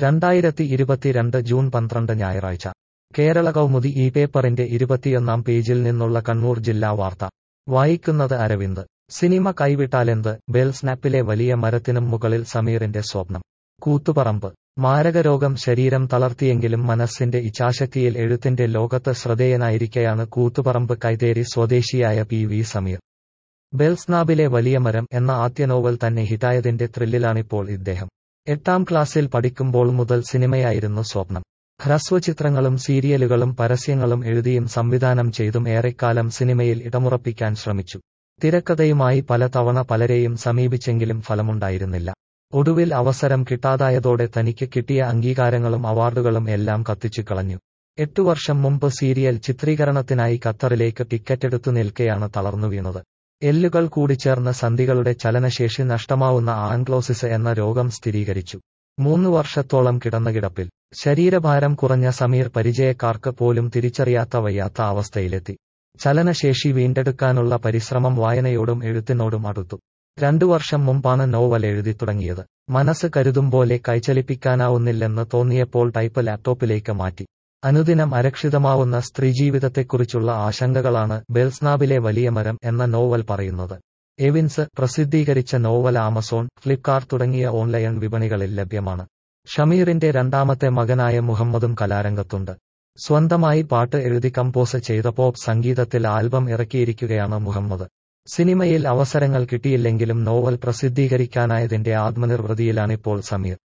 രണ്ടായിരത്തി ഇരുപത്തിരണ്ട് ജൂൺ പന്ത്രണ്ട് ഞായറാഴ്ച കേരള കൗമുദി ഈ പേപ്പറിന്റെ ഇരുപത്തിയൊന്നാം പേജിൽ നിന്നുള്ള കണ്ണൂർ ജില്ലാ വാർത്ത വായിക്കുന്നത് അരവിന്ദ് സിനിമ കൈവിട്ടാലെന്ത് ബെൽ സ്നാപ്പിലെ വലിയ മരത്തിനും മുകളിൽ സമീറിന്റെ സ്വപ്നം കൂത്തുപറമ്പ് മാരകരോഗം ശരീരം തളർത്തിയെങ്കിലും മനസ്സിന്റെ ഇച്ഛാശക്തിയിൽ എഴുത്തിന്റെ ലോകത്ത് ശ്രദ്ധേയനായിരിക്കെയാണ് കൂത്തുപറമ്പ് കൈതേരി സ്വദേശിയായ പി വി സമീർ ബെൽസ്നാബിലെ വലിയ മരം എന്ന ആദ്യ നോവൽ തന്നെ ഹിറ്റായതിന്റെ ത്രില്ലിലാണിപ്പോൾ ഇദ്ദേഹം എട്ടാം ക്ലാസ്സിൽ പഠിക്കുമ്പോൾ മുതൽ സിനിമയായിരുന്നു സ്വപ്നം ഹ്രസ്വചിത്രങ്ങളും സീരിയലുകളും പരസ്യങ്ങളും എഴുതിയും സംവിധാനം ചെയ്തും ഏറെക്കാലം സിനിമയിൽ ഇടമുറപ്പിക്കാൻ ശ്രമിച്ചു തിരക്കഥയുമായി പലതവണ പലരെയും സമീപിച്ചെങ്കിലും ഫലമുണ്ടായിരുന്നില്ല ഒടുവിൽ അവസരം കിട്ടാതായതോടെ തനിക്ക് കിട്ടിയ അംഗീകാരങ്ങളും അവാർഡുകളും എല്ലാം കത്തിച്ചു കളഞ്ഞു എട്ടു വർഷം മുമ്പ് സീരിയൽ ചിത്രീകരണത്തിനായി ഖത്തറിലേക്ക് ടിക്കറ്റെടുത്തു നിൽക്കെയാണ് തളർന്നു വീണത് എല്ലുകൾ കൂടിച്ചേർന്ന് സന്ധികളുടെ ചലനശേഷി നഷ്ടമാവുന്ന ആൻക്ലോസിസ് എന്ന രോഗം സ്ഥിരീകരിച്ചു മൂന്ന് വർഷത്തോളം കിടന്ന കിടപ്പിൽ ശരീരഭാരം കുറഞ്ഞ സമീർ പരിചയക്കാർക്ക് പോലും തിരിച്ചറിയാത്ത വയ്യാത്ത അവസ്ഥയിലെത്തി ചലനശേഷി വീണ്ടെടുക്കാനുള്ള പരിശ്രമം വായനയോടും എഴുത്തിനോടും അടുത്തു രണ്ടു വർഷം മുമ്പാണ് നോവൽ എഴുതി തുടങ്ങിയത് മനസ്സ് കരുതും പോലെ കൈചലിപ്പിക്കാനാവുന്നില്ലെന്ന് തോന്നിയപ്പോൾ ടൈപ്പ് ലാപ്ടോപ്പിലേക്ക് മാറ്റി അനുദിനം അരക്ഷിതമാവുന്ന സ്ത്രീജീവിതത്തെക്കുറിച്ചുള്ള ആശങ്കകളാണ് ബെൽസ്നാബിലെ വലിയ മരം എന്ന നോവൽ പറയുന്നത് എവിൻസ് പ്രസിദ്ധീകരിച്ച നോവൽ ആമസോൺ ഫ്ലിപ്കാർട്ട് തുടങ്ങിയ ഓൺലൈൻ വിപണികളിൽ ലഭ്യമാണ് ഷമീറിന്റെ രണ്ടാമത്തെ മകനായ മുഹമ്മദും കലാരംഗത്തുണ്ട് സ്വന്തമായി പാട്ട് എഴുതി കമ്പോസ് ചെയ്ത പോപ്പ് സംഗീതത്തിൽ ആൽബം ഇറക്കിയിരിക്കുകയാണ് മുഹമ്മദ് സിനിമയിൽ അവസരങ്ങൾ കിട്ടിയില്ലെങ്കിലും നോവൽ പ്രസിദ്ധീകരിക്കാനായതിന്റെ ആത്മനിർവൃതിയിലാണിപ്പോൾ സമീർ